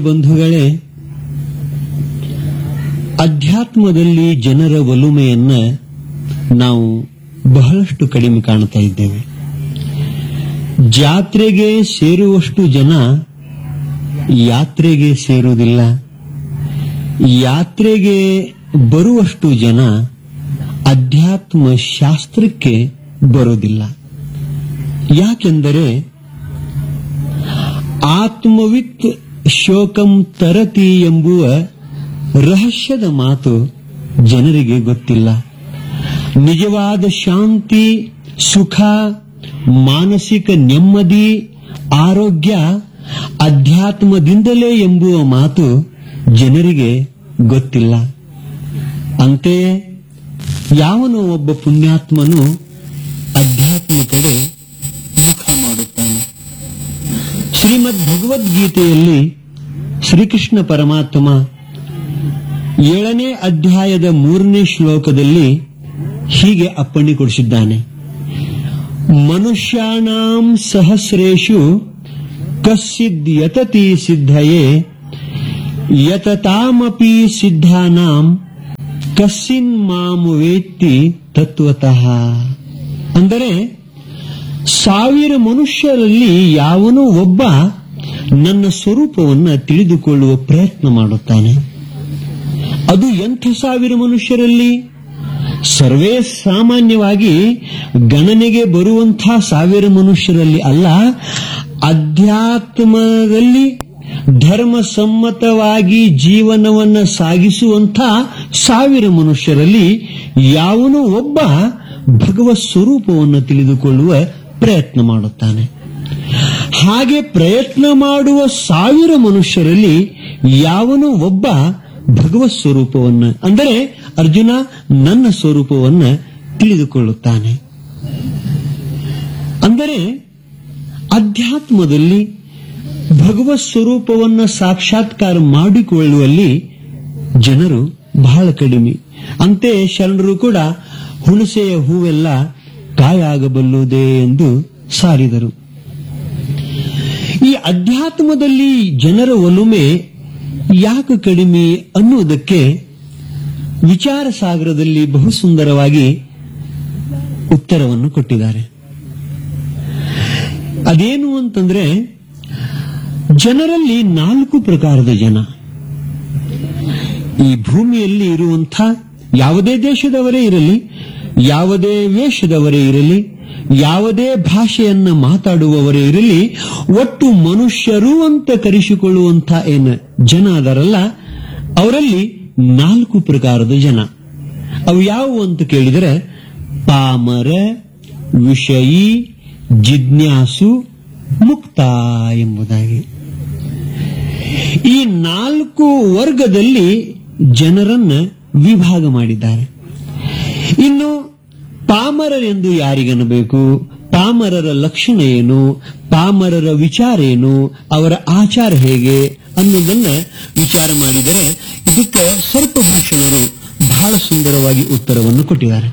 ಬಂಧುಗಳೇ ಅಧ್ಯಾತ್ಮದಲ್ಲಿ ಜನರ ಒಲುಮೆಯನ್ನ ನಾವು ಬಹಳಷ್ಟು ಕಡಿಮೆ ಕಾಣ್ತಾ ಇದ್ದೇವೆ ಜಾತ್ರೆಗೆ ಸೇರುವಷ್ಟು ಜನ ಯಾತ್ರೆಗೆ ಸೇರುವುದಿಲ್ಲ ಯಾತ್ರೆಗೆ ಬರುವಷ್ಟು ಜನ ಅಧ್ಯಾತ್ಮ ಶಾಸ್ತ್ರಕ್ಕೆ ಬರೋದಿಲ್ಲ ಯಾಕೆಂದರೆ ಆತ್ಮವಿತ್ ಶೋಕಂ ತರತಿ ಎಂಬುವ ರಹಸ್ಯದ ಮಾತು ಜನರಿಗೆ ಗೊತ್ತಿಲ್ಲ ನಿಜವಾದ ಶಾಂತಿ ಸುಖ ಮಾನಸಿಕ ನೆಮ್ಮದಿ ಆರೋಗ್ಯ ಅಧ್ಯಾತ್ಮದಿಂದಲೇ ಎಂಬುವ ಮಾತು ಜನರಿಗೆ ಗೊತ್ತಿಲ್ಲ ಅಂತೆಯೇ ಯಾವನೋ ಒಬ್ಬ ಪುಣ್ಯಾತ್ಮನು ಅಧ್ಯಾತ್ಮ ಕಡೆ ಮುಖ ಮಾಡುತ್ತಾನೆ ಶ್ರೀಮದ್ ಭಗವದ್ಗೀತೆಯಲ್ಲಿ ಶ್ರೀಕೃಷ್ಣ ಪರಮಾತ್ಮ ಏಳನೇ ಅಧ್ಯಾಯದ ಮೂರನೇ ಶ್ಲೋಕದಲ್ಲಿ ಹೀಗೆ ಅಪ್ಪಣೆ ಕೊಡಿಸಿದ್ದಾನೆ ಮನುಷ್ಯಾಣಾಂ ಸಹಸ್ರೇಷು ಕಸ್ಸಿದ್ ಯತತಿ ಸಿದ್ಧಯೇ ಯತತಾಮಪಿ ಸಿದ್ಧಾನಾಂ ಕಸ್ಸಿನ್ ಮಾಂ ವೇತ್ತಿ ತತ್ವತಃ ಅಂದರೆ ಸಾವಿರ ಮನುಷ್ಯರಲ್ಲಿ ಯಾವನೋ ಒಬ್ಬ ನನ್ನ ಸ್ವರೂಪವನ್ನು ತಿಳಿದುಕೊಳ್ಳುವ ಪ್ರಯತ್ನ ಮಾಡುತ್ತಾನೆ ಅದು ಎಂಥ ಸಾವಿರ ಮನುಷ್ಯರಲ್ಲಿ ಸರ್ವೇ ಸಾಮಾನ್ಯವಾಗಿ ಗಣನೆಗೆ ಬರುವಂಥ ಸಾವಿರ ಮನುಷ್ಯರಲ್ಲಿ ಅಲ್ಲ ಅಧ್ಯಾತ್ಮದಲ್ಲಿ ಧರ್ಮ ಸಮ್ಮತವಾಗಿ ಜೀವನವನ್ನ ಸಾಗಿಸುವಂಥ ಸಾವಿರ ಮನುಷ್ಯರಲ್ಲಿ ಯಾವನೋ ಒಬ್ಬ ಭಗವತ್ ಸ್ವರೂಪವನ್ನು ತಿಳಿದುಕೊಳ್ಳುವ ಪ್ರಯತ್ನ ಮಾಡುತ್ತಾನೆ ಹಾಗೆ ಪ್ರಯತ್ನ ಮಾಡುವ ಸಾವಿರ ಮನುಷ್ಯರಲ್ಲಿ ಯಾವನೋ ಒಬ್ಬ ಭಗವತ್ ಸ್ವರೂಪವನ್ನು ಅಂದರೆ ಅರ್ಜುನ ನನ್ನ ಸ್ವರೂಪವನ್ನು ತಿಳಿದುಕೊಳ್ಳುತ್ತಾನೆ ಅಂದರೆ ಅಧ್ಯಾತ್ಮದಲ್ಲಿ ಭಗವತ್ ಸ್ವರೂಪವನ್ನು ಸಾಕ್ಷಾತ್ಕಾರ ಮಾಡಿಕೊಳ್ಳುವಲ್ಲಿ ಜನರು ಬಹಳ ಕಡಿಮೆ ಅಂತೆ ಶರಣರು ಕೂಡ ಹುಣಸೆಯ ಹೂವೆಲ್ಲ ಕಾಯಾಗಬಲ್ಲುದೇ ಎಂದು ಸಾರಿದರು ಈ ಅಧ್ಯಾತ್ಮದಲ್ಲಿ ಜನರ ಒಲುಮೆ ಯಾಕೆ ಕಡಿಮೆ ಅನ್ನುವುದಕ್ಕೆ ವಿಚಾರ ಸಾಗರದಲ್ಲಿ ಬಹು ಸುಂದರವಾಗಿ ಉತ್ತರವನ್ನು ಕೊಟ್ಟಿದ್ದಾರೆ ಅದೇನು ಅಂತಂದ್ರೆ ಜನರಲ್ಲಿ ನಾಲ್ಕು ಪ್ರಕಾರದ ಜನ ಈ ಭೂಮಿಯಲ್ಲಿ ಇರುವಂಥ ಯಾವುದೇ ದೇಶದವರೇ ಇರಲಿ ಯಾವುದೇ ವೇಷದವರೇ ಇರಲಿ ಯಾವುದೇ ಭಾಷೆಯನ್ನ ಮಾತಾಡುವವರೇ ಇರಲಿ ಒಟ್ಟು ಮನುಷ್ಯರು ಅಂತ ಕರೆಸಿಕೊಳ್ಳುವಂಥ ಏನು ಜನ ಅದರಲ್ಲ ಅವರಲ್ಲಿ ನಾಲ್ಕು ಪ್ರಕಾರದ ಜನ ಅವು ಯಾವುವು ಅಂತ ಕೇಳಿದರೆ ಪಾಮರ ವಿಷಯಿ ಜಿಜ್ಞಾಸು ಮುಕ್ತ ಎಂಬುದಾಗಿ ಈ ನಾಲ್ಕು ವರ್ಗದಲ್ಲಿ ಜನರನ್ನ ವಿಭಾಗ ಮಾಡಿದ್ದಾರೆ ಇನ್ನು ಪಾಮರರೆಂದು ಯಾರಿಗನ್ನಬೇಕು ಪಾಮರರ ಲಕ್ಷಣ ಏನು ಪಾಮರರ ವಿಚಾರ ಏನು ಅವರ ಆಚಾರ ಹೇಗೆ ಅನ್ನೋದನ್ನ ವಿಚಾರ ಮಾಡಿದರೆ ಇದಕ್ಕೆ ಸರ್ಪಭೂಷಣರು ಬಹಳ ಸುಂದರವಾಗಿ ಉತ್ತರವನ್ನು ಕೊಟ್ಟಿದ್ದಾರೆ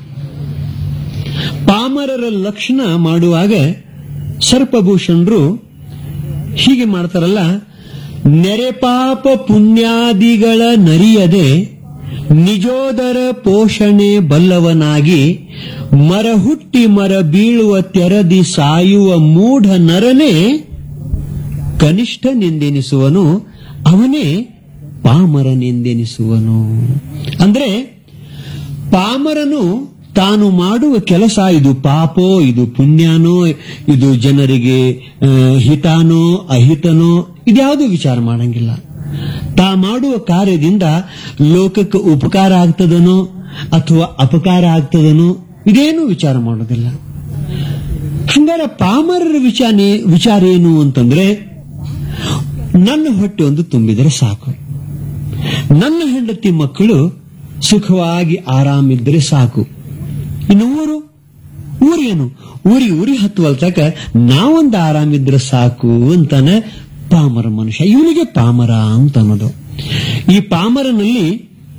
ಪಾಮರರ ಲಕ್ಷಣ ಮಾಡುವಾಗ ಸರ್ಪಭೂಷಣರು ಹೀಗೆ ಮಾಡ್ತಾರಲ್ಲ ನೆರೆ ಪಾಪ ಪುಣ್ಯಾದಿಗಳ ನರಿಯದೆ ನಿಜೋದರ ಪೋಷಣೆ ಬಲ್ಲವನಾಗಿ ಮರ ಹುಟ್ಟಿ ಮರ ಬೀಳುವ ತೆರದಿ ಸಾಯುವ ಮೂಢ ನರನೇ ಕನಿಷ್ಠನೆಂದೆನಿಸುವನು ಅವನೇ ಪಾಮರನೆಂದೆನಿಸುವನು ಅಂದ್ರೆ ಪಾಮರನು ತಾನು ಮಾಡುವ ಕೆಲಸ ಇದು ಪಾಪೋ ಇದು ಪುಣ್ಯನೋ ಇದು ಜನರಿಗೆ ಆ, ಹಿತಾನೋ ಅಹಿತನೋ ಇದ್ಯಾವುದೂ ವಿಚಾರ ಮಾಡಂಗಿಲ್ಲ ತಾ ಮಾಡುವ ಕಾರ್ಯದಿಂದ ಲೋಕಕ್ಕೆ ಉಪಕಾರ ಆಗ್ತದನೋ ಅಥವಾ ಅಪಕಾರ ಆಗ್ತದನೋ ಇದೇನು ವಿಚಾರ ಮಾಡೋದಿಲ್ಲ ಹಂಗಾರೆ ಪಾಮರರ ವಿಚಾರ ವಿಚಾರ ಏನು ಅಂತಂದ್ರೆ ನನ್ನ ಹೊಟ್ಟೆ ಒಂದು ತುಂಬಿದರೆ ಸಾಕು ನನ್ನ ಹೆಂಡತಿ ಮಕ್ಕಳು ಸುಖವಾಗಿ ಆರಾಮಿದ್ದರೆ ಸಾಕು ಇನ್ನು ಊರು ಊರೇನು ಊರಿ ಊರಿ ಹತ್ತುವಲ್ ತಕ ನಾವೊಂದು ಆರಾಮಿದ್ರೆ ಸಾಕು ಅಂತಾನೆ ಪಾಮರ ಮನುಷ್ಯ ಇವನಿಗೆ ಪಾಮರ ಅಂತ ಅನ್ನೋದು ಈ ಪಾಮರನಲ್ಲಿ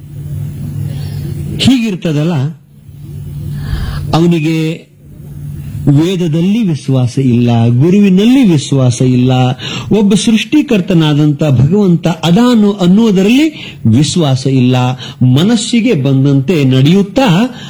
ಹೀಗಿರ್ತದಲ್ಲ ಅವನಿಗೆ ವೇದದಲ್ಲಿ ವಿಶ್ವಾಸ ಇಲ್ಲ ಗುರುವಿನಲ್ಲಿ ವಿಶ್ವಾಸ ಇಲ್ಲ ಒಬ್ಬ ಸೃಷ್ಟಿಕರ್ತನಾದಂತ ಭಗವಂತ ಅದಾನು ಅನ್ನುವುದರಲ್ಲಿ ವಿಶ್ವಾಸ ಇಲ್ಲ ಮನಸ್ಸಿಗೆ ಬಂದಂತೆ ನಡೆಯುತ್ತಾ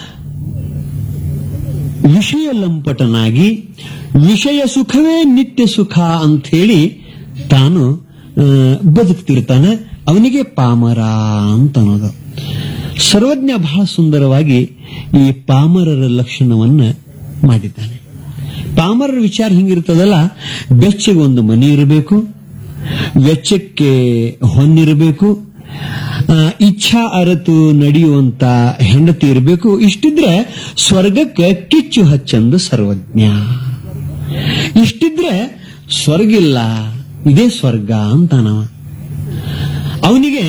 ವಿಷಯ ಲಂಪಟನಾಗಿ ವಿಷಯ ಸುಖವೇ ನಿತ್ಯ ಸುಖ ಅಂತ ಹೇಳಿ ತಾನು ಆ, ಬದುಕ್ತಿರ್ತಾನೆ ಅವನಿಗೆ ಪಾಮರ ಅಂತ ಅನ್ನೋದು ಸರ್ವಜ್ಞ ಬಹಳ ಸುಂದರವಾಗಿ ಈ ಪಾಮರರ ಲಕ್ಷಣವನ್ನ ಮಾಡಿದ್ದಾನೆ ಪಾಮರರ ವಿಚಾರ ಹಿಂಗಿರ್ತದಲ್ಲ ಬೆಚ್ಚಗೆ ಒಂದು ಮನೆ ಇರಬೇಕು ವೆಚ್ಚಕ್ಕೆ ಹೊನ್ನಿರಬೇಕು ಆ, ಇಚ್ಛಾ ಅರತು ನಡೆಯುವಂತ ಹೆಂಡತಿ ಇರಬೇಕು ಇಷ್ಟಿದ್ರೆ ಸ್ವರ್ಗಕ್ಕೆ ಕಿಚ್ಚು ಹಚ್ಚಂದು ಸರ್ವಜ್ಞ ಇಷ್ಟಿದ್ರೆ ಸ್ವರ್ಗಿಲ್ಲ ಇದೇ ಸ್ವರ್ಗ ಅಂತಾನವ ಅವನಿಗೆ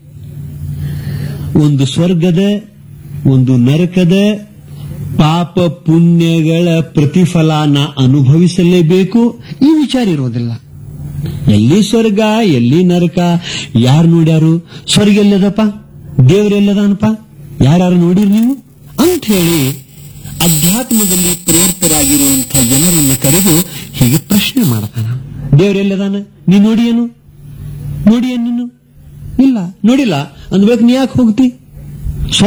ಒಂದು ಸ್ವರ್ಗದ ಒಂದು ನರಕದ ಪಾಪ ಪುಣ್ಯಗಳ ಪ್ರತಿಫಲನ ಅನುಭವಿಸಲೇಬೇಕು ಈ ವಿಚಾರ ಇರೋದಿಲ್ಲ ಎಲ್ಲಿ ಸ್ವರ್ಗ ಎಲ್ಲಿ ನರಕ ಯಾರು ನೋಡ್ಯಾರು ಸ್ವರ್ಗ ಎಲ್ಲದಪ್ಪ ದೇವರೆಲ್ಲದಾನಪ್ಪ ಯಾರು ನೋಡಿರಿ ನೀವು ಅಂತ ಹೇಳಿ ಅಧ್ಯಾತ್ಮದಲ್ಲಿ ಪ್ರವೃತ್ತರಾಗಿರುವಂತಹ ಜನರನ್ನು ಕರೆದು ಹೀಗೆ ಪ್ರಶ್ನೆ ಮಾಡ್ತಾನ ದೇವರೆಲ್ಲದಾನ ನೀ ನೋಡಿಯೇನು ನೋಡಿಯೇನು ನೀನು ಇಲ್ಲ ನೋಡಿಲ್ಲ ಅಂದ್ಬೇಕು ನೀ ಯಾಕೆ ಹೋಗ್ತಿ